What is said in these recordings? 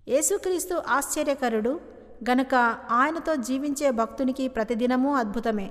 యేసుక్రీస్తు ఆశ్చర్యకరుడు గనుక ఆయనతో జీవించే భక్తునికి ప్రతిదినమూ అద్భుతమే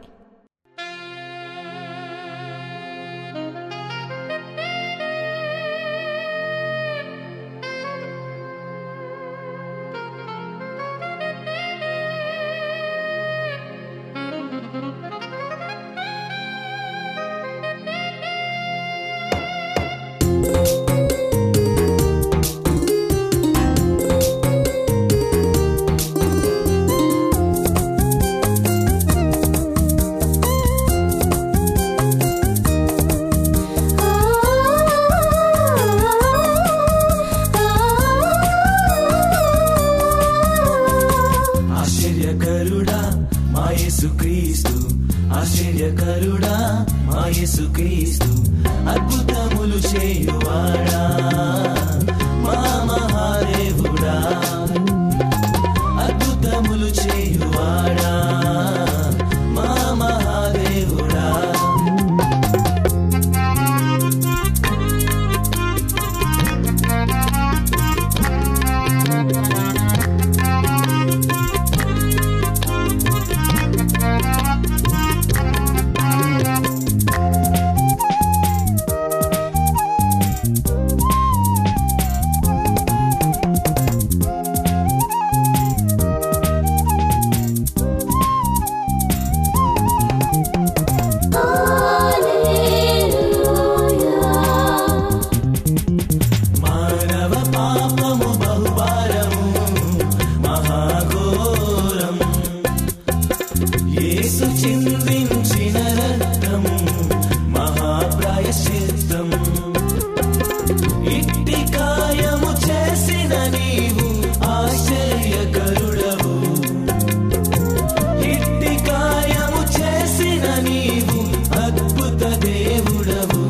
ఆశ్చర్యకరుడా మా యేసుక్రీస్తు ఆశ్చర్యకరుడా మా యేసుక్రీస్తు అద్భుతములు చేయువాడా మా మహాదేవుడా అద్భుతములు చేయువాడా మా మహాదేవుడా మానవ పాపము బహుభారము మహాఘోరం యేసు చిందించిన రక్తం మహాప్రాయశ్చిత్తం ఇట్టి కాయము చేసిన నీవు ఆశ్చర్యకరుడవు ఇట్టి కాయము చేసిన నీవు అద్భుత దేవుడవు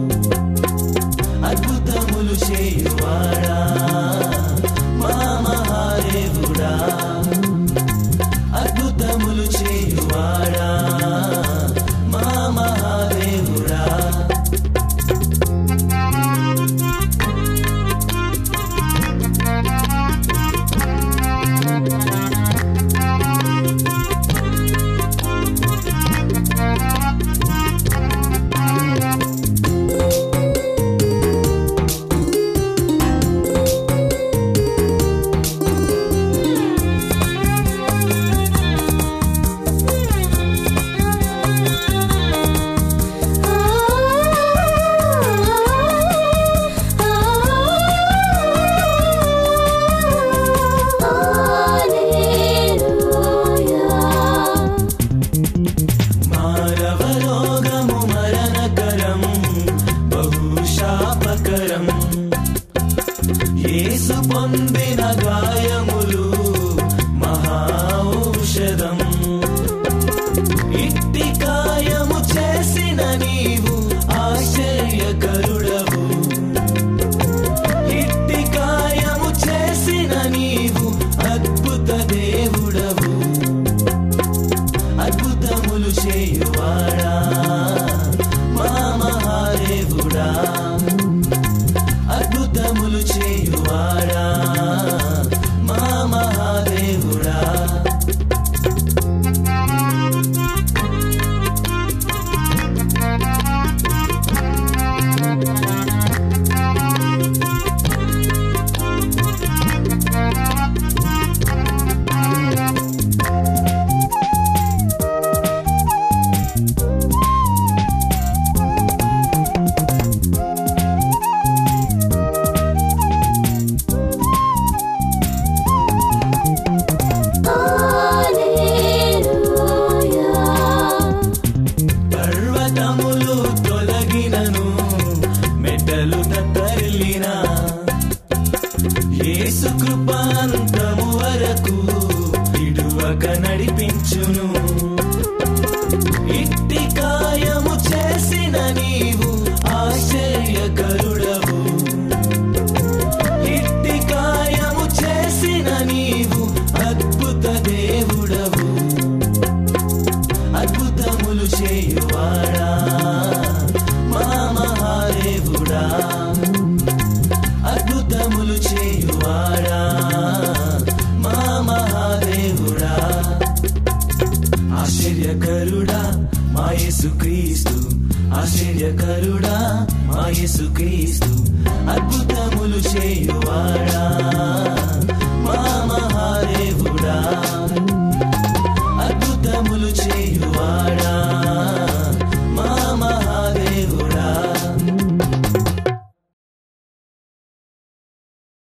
అద్భుతములు చేయువాడా మా మహాదేవుడా అద్భుతములు చేయువాడా మా మహాదేవుడా మానవ రోగము మరణకరం బహుశాపకరం యేసు పొందిన గాయములు మహా ఔషధం ఇట్టి కాయము చేసిన నీవు ఆశ్చర్యకరుడవు ఇట్టి కాయము చేసిన నీవు అద్భుత దేవుడవు అద్భుతములు చేయువాడా మా మహాదేవుడా అద్భుతములు చేయువాడా మా మహాదేవుడా పర్వతములు తొలగినను మెట్టలు తత్తరిల్లిన యేసు కృపాంతము వరకు ఇడువక నడిపించును ఇట్టి కాయము చేసిన నీవు ఆశ్చర్యకరుడవు ఇట్టి కాయము చేసిన నీవు అద్భుత దేవుడవు అద్భుతములు చేయువాడా మా మహాదేవుడా అద్భుతములు చేయువాడా మా యేసుక్రీస్తు ఆశ్చర్యకరుడా మా యేసుక్రీస్తు అద్భుతములు చేయువాడా